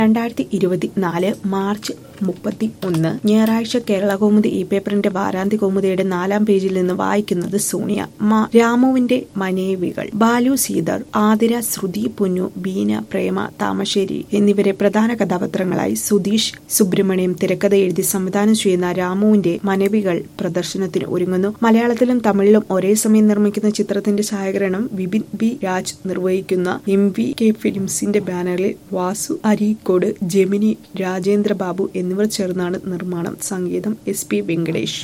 രണ്ടായിരത്തി ഇരുപത്തിനാല് മാർച്ച് മുപ്പത്തി ഒന്ന് ഞായറാഴ്ച കേരള കൗമുദി ഈ പേപ്പറിന്റെ വാരാന്ത്യ കൗമുദിയുടെ നാലാം പേജിൽ നിന്ന് വായിക്കുന്നത് സോണിയ മാ- രാമുവിന്റെ മനേവികൾ ബാലു സീതർ ആതിര ശ്രുതി പുന്നു ബീന പ്രേമ താമശ്ശേരി എന്നിവരെ പ്രധാന കഥാപാത്രങ്ങളായി സുധീഷ് സുബ്രഹ്മണ്യം തിരക്കഥ എഴുതി സംവിധാനം ചെയ്യുന്ന രാമുവിന്റെ മനവികൾ പ്രദർശനത്തിന് ഒരുങ്ങുന്നു മലയാളത്തിലും തമിഴിലും ഒരേ സമയം നിർമ്മിക്കുന്ന ചിത്രത്തിന്റെ ഛായാഗ്രഹണം വിപിൻ ബി രാജ് നിർവഹിക്കുന്ന എം വി കെ ഫിലിംസിന്റെ ബാനറിൽ വാസു അരീക്കോട് ജെമിനി രാജേന്ദ്ര ബാബു എന്നിവർ ചേർന്നാണ് നിർമ്മാണം സംഗീതം എസ് പി വെങ്കടേഷ്